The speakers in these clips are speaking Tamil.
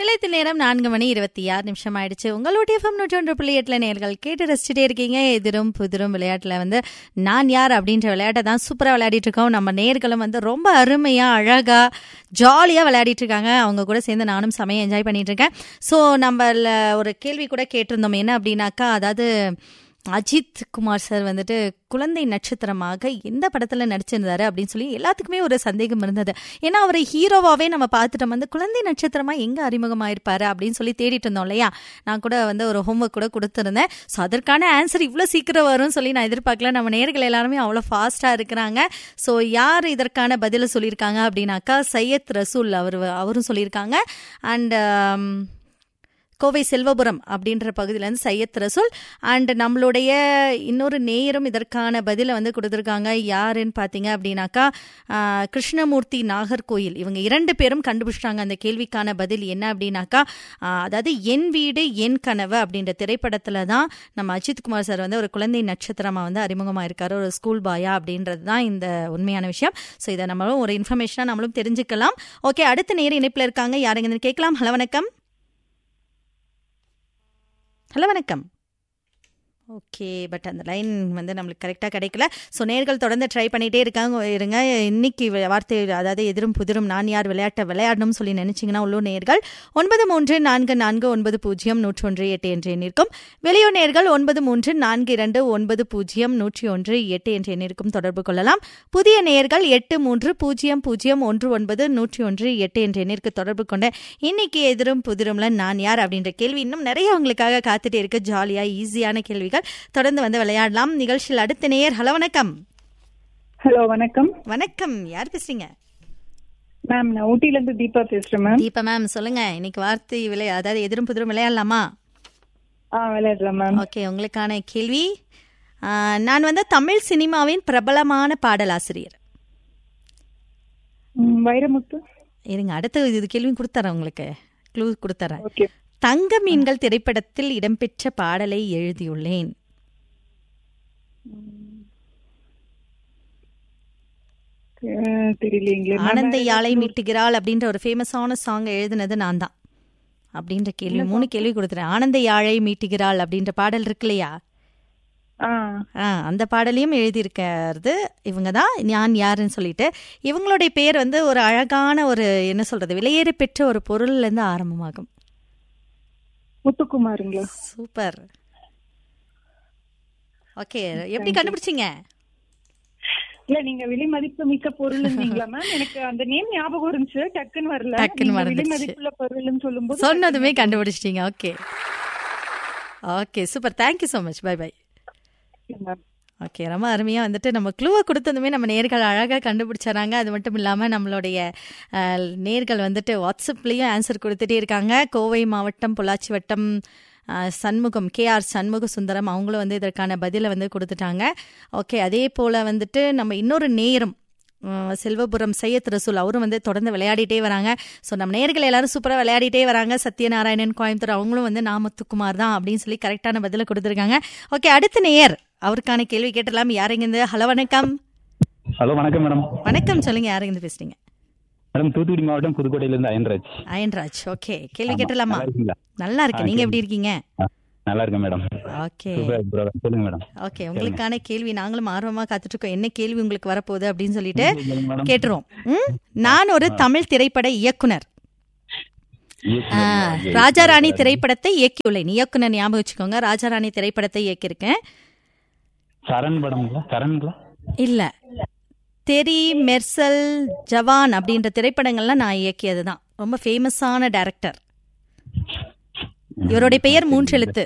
நிலையத்து நேரம் நான்கு மணி இருபத்தி ஆறு நிமிஷம் ஆயிடுச்சு உங்களுடைய எஃப்எம் நூற்றொன்று புள்ளி எட்டுல நேர்கள் கேட்டு ரசிச்சுட்டே இருக்கீங்க எதிரும் புதிரும் விளையாட்டுல வந்து நான் யார் அப்படின்ற விளையாட்டை தான் சூப்பரா விளையாடிட்டு இருக்கோம் நம்ம நேர்களும் வந்து ரொம்ப அருமையா அழகா ஜாலியா விளையாடிட்டு இருக்காங்க அவங்க கூட சேர்ந்து நானும் செமையா என்ஜாய் பண்ணிட்டு இருக்கேன் ஸோ நம்மள ஒரு கேள்வி கூட கேட்டிருந்தோம் என்ன அப்படின்னாக்கா அதாவது அஜித் குமார் சார் வந்துட்டு குழந்தை நட்சத்திரமாக எந்த படத்துல நடிச்சிருந்தாரு அப்படின்னு சொல்லி எல்லாத்துக்குமே ஒரு சந்தேகம் இருந்தது ஏன்னா அவரை ஹீரோவாவே நம்ம பார்த்துட்டோம் வந்து குழந்தை நட்சத்திரமா எங்க அறிமுகமாயிருப்பாரு அப்படின்னு சொல்லி தேடிட்டு இருந்தோம் இல்லையா நான் கூட வந்து ஒரு ஹோம்ஒர்க் கூட கொடுத்துருந்தேன் ஸோ அதற்கான ஆன்சர் இவ்வளோ சீக்கிரம் வரும்னு சொல்லி நான் எதிர்பார்க்கல நம்ம நேர்கள் எல்லாருமே அவ்வளோ ஃபாஸ்டா இருக்கிறாங்க ஸோ யார் இதற்கான பதில சொல்லியிருக்காங்க அப்படின்னாக்கா சையத் ரசூல் அவர் அவரும் சொல்லியிருக்காங்க அண்ட் கோவை செல்வபுரம் அப்படின்ற பகுதியிலேருந்து சையத் ரசூல் அண்ட் நம்மளுடைய இன்னொரு நேயரும் இதற்கான பதிலை வந்து கொடுத்துருக்காங்க யாருன்னு பார்த்தீங்க அப்படின்னாக்கா ஆஹ், கிருஷ்ணமூர்த்தி நாகர்கோயில் இவங்க இரண்டு பேரும் கண்டுபிடிச்சிட்டாங்க அந்த கேள்விக்கான பதில் என்ன அப்படின்னாக்கா ஆஹ், அதாவது என் வீடு என் கனவு அப்படின்ற திரைப்படத்தில் தான் நம்ம அஜித் குமார் சார் வந்து ஒரு குழந்தை நட்சத்திரமாக வந்து அறிமுகமாக இருக்காரு ஒரு ஸ்கூல் பாயா அப்படின்றது தான் இந்த உண்மையான விஷயம் ஸோ இதை நம்மளும் ஒரு இன்ஃபர்மேஷனாக நம்மளும் தெரிஞ்சுக்கலாம் ஓகே அடுத்த நேர இணைப்பில் இருக்காங்க யாருங்க கேட்கலாம் ஹலோ வணக்கம் ஹலோ வணக்கம் ஓகே பட் அந்த லைன் வந்து நம்மளுக்கு கரெக்டாக கிடைக்கல ஸோ நேர்கள் தொடர்ந்து ட்ரை பண்ணிகிட்டே இருக்காங்க இருங்க இன்னைக்கு வி- வார்த்தை அதாவது எதிரும் புதிரும் நான் யார் விளையாட்டை விளையாடணும்னு சொல்லி நினைச்சீங்கன்னா உள்ளூர் நேர்கள் ஒன்பது மூன்று நான்கு நான்கு ஒன்பது பூஜ்ஜியம் நூற்றி ஒன்று எட்டு என்ற எண்ணிற்கும் வெளியூர் நேர்கள் ஒன்பது மூன்று நான்கு இரண்டு ஒன்பது பூஜ்ஜியம் நூற்றி ஒன்று எட்டு என்ற எண்ணிற்கும் தொடர்பு கொள்ளலாம் புதிய நேர்கள் எட்டு மூன்று பூஜ்ஜியம் பூஜ்ஜியம் ஒன்று ஒன்பது நூற்றி ஒன்று எட்டு என்ற எண்ணிற்கு தொடர்பு கொண்ட இன்னைக்கு எதிரும் புதிரும்ல நான் யார் அப்படின்ற கேள்வி இன்னும் நிறைய உங்களுக்காக காத்துட்டே இருக்கு ஜாலியா ஈஸியான கேள்விகள் தொடர்ந்து வந்து விளையாடலாம் நிகழ்ச்சியில் அடுத்த நேயர் ஹலோ வணக்கம் ஹலோ வணக்கம் வணக்கம் யார் பேசுறீங்க மேம் நான் ஊட்டில இருந்து தீபா பேசுறேன் மேம் தீபா மேம் சொல்லுங்க இன்னைக்கு வார்த்தை விளை அதாவது எதிரும் புதிரும் விளையாடலாமா ஆ விளையாடலாம் மேம் ஓகே உங்களுக்கான கேள்வி ஆ, நான் வந்து தமிழ் சினிமாவின் பிரபலமான பாடலாசிரியர் ம், வைரமுத்து இருங்க அடுத்த இது கேள்வி கொடுத்துறேன் உங்களுக்கு க்ளூ கொடுத்துறேன் ஓகே தங்க மீன்கள் திரைப்படத்தில் இடம்பெற்ற பாடலை எழுதியுள்ளேன் அஹ், தெரியலைங்களே ma'am. ஆனந்த யாழை மீட்டுகிறாள் அப்படின்ற ஒரு ஃபேமஸான சாங் எழுதினது நான் தான் அப்படின்ற கேள்வி மூணு கேள்வி கொடுத்துறேன் ஆனந்த யாழை மீட்டுகிறாள் அப்படின்ற பாடல் இருக்கு இல்லையா ஆ ஆ அந்த பாடலையும் எழுதியிருக்கிறது இவங்க தான் நான் யாருன்னு சொல்லிட்டு இவங்களுடைய பேர் வந்து ஒரு அழகான ஒரு என்ன சொல்றது விலையேற பெற்ற ஒரு பொருள்ல இருந்து ஆரம்பமாகும் முத்துக்குமாருங்களா சூப்பர் ஓகே எப்படி கண்டுபிடிச்சீங்க இல்ல நீங்க விலை மதிப்பு மிக்க பொருள் இருந்தீங்களா மேம் எனக்கு அந்த நேம் ஞாபகம் இருந்துச்சு டக்குன்னு வரல டக்குன்னு நீங்க விலை மறந்துருச்சு. மதிப்புள்ள பொருள்னு சொல்லும்போது சொன்னதுமே கண்டுபிடிச்சிட்டீங்க okay okay super thank you so much bye bye டக்குன்னு ma'am. ஓகே ரொம்ப அருமையாக வந்துட்டு நம்ம க்ளூவை கொடுத்ததுமே நம்ம நேர்கள் அழகாக கண்டுபிடிச்சாங்க அது மட்டும் இல்லாமல் நம்மளுடைய அஹ், நேர்கள் வந்துட்டு வாட்ஸ்அப்லேயும் ஆன்சர் கொடுத்துட்டே இருக்காங்க கோவை மாவட்டம் பொள்ளாச்சி வட்டம் அஹ், சண்முகம் கேஆர் சண்முக சுந்தரம் அவங்களும் வந்து இதற்கான பதிலை வந்து கொடுத்துட்டாங்க ஓகே அதே போல் வந்துட்டு நம்ம இன்னொரு நேரம் அஹ், செல்வபுரம் சையத் ரசூல் அவரும் வந்து தொடர்ந்து விளையாடிட்டே வராங்க ஸோ நம்ம நேர்கள் எல்லாரும் சூப்பராக விளையாடிட்டே வராங்க சத்யநாராயணன் கோயம்புத்தூர் அவங்களும் வந்து நாமத்துக்குமார் தான் அப்படின்னு சொல்லி கரெக்டான பதிலை கொடுத்துருக்காங்க ஓகே அடுத்த நேயர் அவருக்கான கேள்வி கேட்டலாம் யாருங்க இருந்து ஹலோ வணக்கம் ஹலோ வணக்கம் மேடம் வணக்கம் சொல்லுங்க யாருங்க இருந்து பேசுறீங்க மேடம் தூத்துக்குடி மாவட்டம் புதுக்கோட்டையிலேருந்து அயன்ராஜ் அயன்ராஜ் ஓகே கேள்வி ஆமா, கேட்டலாமா நல்லா இருக்கீங்களா? நல்லா இருக்கு நீங்க எப்படி இருக்கீங்க ஆ, நல்லா இருக்கேன் மேடம் ஓகே சூப்பர் ப்ரோ சொல்லுங்க மேடம் ஓகே உங்களுக்கான கேள்வி நாங்களும் ஆர்வமா காத்துட்டு இருக்கோம் என்ன கேள்வி உங்களுக்கு வரப்போகுது அப்படின்னு சொல்லிட்டு சொல்லுங்க மேடம் கேட்டுருவோம் ம்? நான் ஒரு தமிழ் திரைப்பட இயக்குனர் ஆ, இயக்குனர் ராஜாராணி திரைப்படத்தை இயக்கியுள்ளேன் இயக்குனர் ஞாபகம் வச்சுக்கோங்க ராஜாராணி திரைப்படத்தை இயக்கியிருக்கேன் சரண் படம்ங்களா சரண்களா இல்ல தெரி மெர்சல் ஜவான் அப்படின்ற திரைப்படங்கள்லாம் நான் இயக்கியது தான் ரொம்ப ஃபேமஸான டைரக்டர் இவருடைய பெயர் மூன்று எழுத்து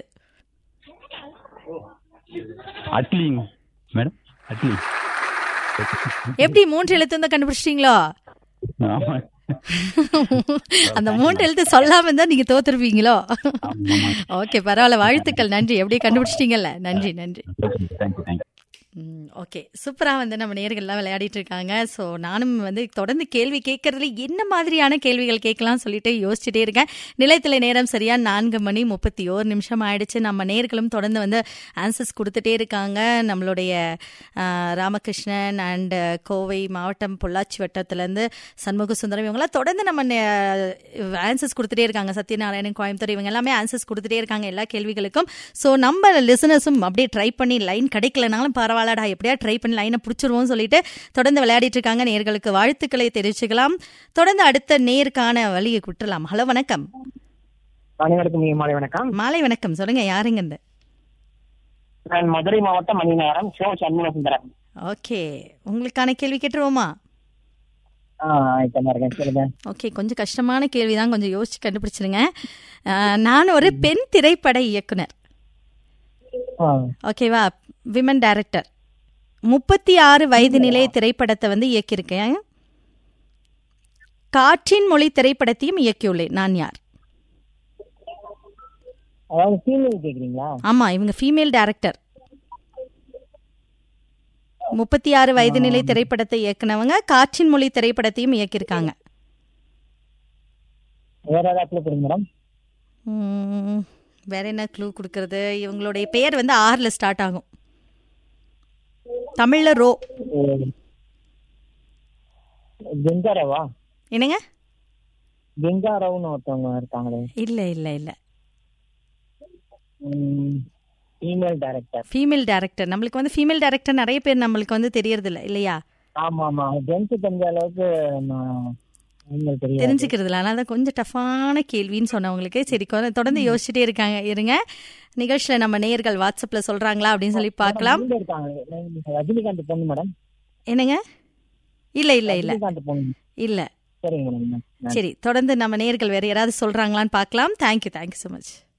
அட்லிங் மேடம் அட்லி எப்படி மூன்று எழுத்து தான் கண்டுபிடிச்சிட்டீங்களோ ஆமா அந்த மூன்று எழுத்து சொல்லாம இருந்தா நீங்க தோத்துருப்பீங்களோ ஆமா ஓகே பரவாயில்ல வாழ்த்துக்கள் நன்றி எப்படியே கண்டுபிடிச்சிட்டீங்கல்ல நன்றி நன்றி தேங்க்யூ தேங்க்யூ ஓகே சூப்பரா வந்து நம்ம நேர்கள்லாம் விளையாடிட்டு இருக்காங்க ஸோ நானும் வந்து தொடர்ந்து கேள்வி கேட்கறதுல என்ன மாதிரியான கேள்விகள் கேட்கலாம் சொல்லிட்டு யோசிச்சுட்டே இருக்கேன் நிலையத்தில் நேரம் சரியா நான்கு மணி முப்பத்தி ஓரு நிமிஷம் ஆயிடுச்சு நம்ம நேர்களும் தொடர்ந்து வந்து ஆன்சர்ஸ் கொடுத்துட்டே இருக்காங்க நம்மளுடைய ஆஹ், ராமகிருஷ்ணன் அண்ட் கோவை மாவட்டம் பொள்ளாச்சி வட்டத்திலேருந்து சண்முக சுந்தரம் இவங்கெல்லாம் தொடர்ந்து நம்ம ஆன்சர்ஸ் கொடுத்துட்டே இருக்காங்க சத்யநாராயணன் கோயம்புத்தூர் இவங்க எல்லாமே ஆன்சர்ஸ் கொடுத்துட்டே இருக்காங்க எல்லா கேள்விகளுக்கும் ஸோ நம்ம லிசனர்ஸும் அப்படியே ட்ரை பண்ணி லைன் கிடைக்கலனாலும் பரவாயில்லடா எப்படியா ட்ரை பண்ணி லைனை பிடிச்சிருவோம் சொல்லிட்டு தொடர்ந்து விளையாடிட்டு இருக்காங்க நேர்களுக்கு வாழ்த்துக்களை தெரிவிச்சுக்கலாம் தொடர்ந்து அடுத்த நேருக்கான வழியை குற்றலாம் ஹலோ வணக்கம் அனைவருக்கும் இனிய மாலை வணக்கம் மாலை வணக்கம் சொல்லுங்க யாருங்க இந்த நான் மதுரை மாவட்டம் மணிநகரம் ஷோ சண்முக சுந்தரம் ஓகே உங்களுக்கான கேள்வி கேட்டுருவோமா ஆ ஆயிட்டமா இருக்கேன் சொல்லுங்க ஓகே கொஞ்சம் கஷ்டமான கேள்வி தான் கொஞ்சம் யோசிச்சு கண்டுபிடிச்சிருங்க அஹ், நான் ஒரு பெண் திரைப்பட இயக்குனர் ஆ, ஓகேவா விமன் டைரக்டர் முப்பத்தி ஆறு வயது நிலை திரைப்படத்தை வந்து இயக்கியிருக்கேன் காற்றின் மொழி திரைப்படத்தையும் இயக்கியுள்ளேன் நான் யார் அதாவது ஃபீமேல் கேக்குறீங்களா ஆமா இவங்க ஃபீமேல் டைரக்டர் முப்பத்தி ஆறு வயது நிலை திரைப்படத்தை இயக்குனவங்க காற்றின் மொழி திரைப்படத்தையும் இயக்கியிருக்காங்க வேற ஏதாவது கொடுங்க மேடம் உம், வேற என்ன க்ளூ கொடுக்கறது இவங்களுடைய பெயர் வந்து ஆறுல ஸ்டார்ட் ஆகும் தமிழ்ல ரோ கெங்காராவா என்னங்க கெங்காராவ்னு ஒருத்தவங்க இருக்காங்களே இல்ல இல்ல இல்ல ஃபீமேல் டைரக்டர் ஃபீமேல் டைரக்டர் நம்மளுக்கு வந்து ஃபீமேல் டைரக்டர் நிறைய பேர் நம்மளுக்கு வந்து தெரியறது இல்ல இல்லையா ஆமா ஆமா ஜென்ஸ் தெரிஞ்ச அளவுக்கு நம்ம female தெரியாது தெரிஞ்சுக்கிறது இல்லை அதனால தான் கொஞ்சம் டஃப்பான கேள்வின்னு சொன்னவங்களுக்கு சரி கொ- தொடர்ந்து யோசிச்சுட்டே இருக்காங்க இருங்க நிகழ்ச்சியில நம்ம நேயர்கள் வாட்ஸ்அப்ல சொல்றாங்களா அப்படின்னு சொல்லி பார்க்கலாம் இங்க இருக்காங்க ரஜினிகாந்த் பொண்ணு மேடம் என்னங்க இல்ல இல்ல இல்ல ரஜினிகாந்த் பொண்ணு இல்ல சரிங்க மேடம் சரி தொடர்ந்து நம்ம நேயர்கள் வேற யாராவது சொல்றாங்களான்னு பார்க்கலாம் தேங்க்யூ தேங்க்யூ ஸோ மச்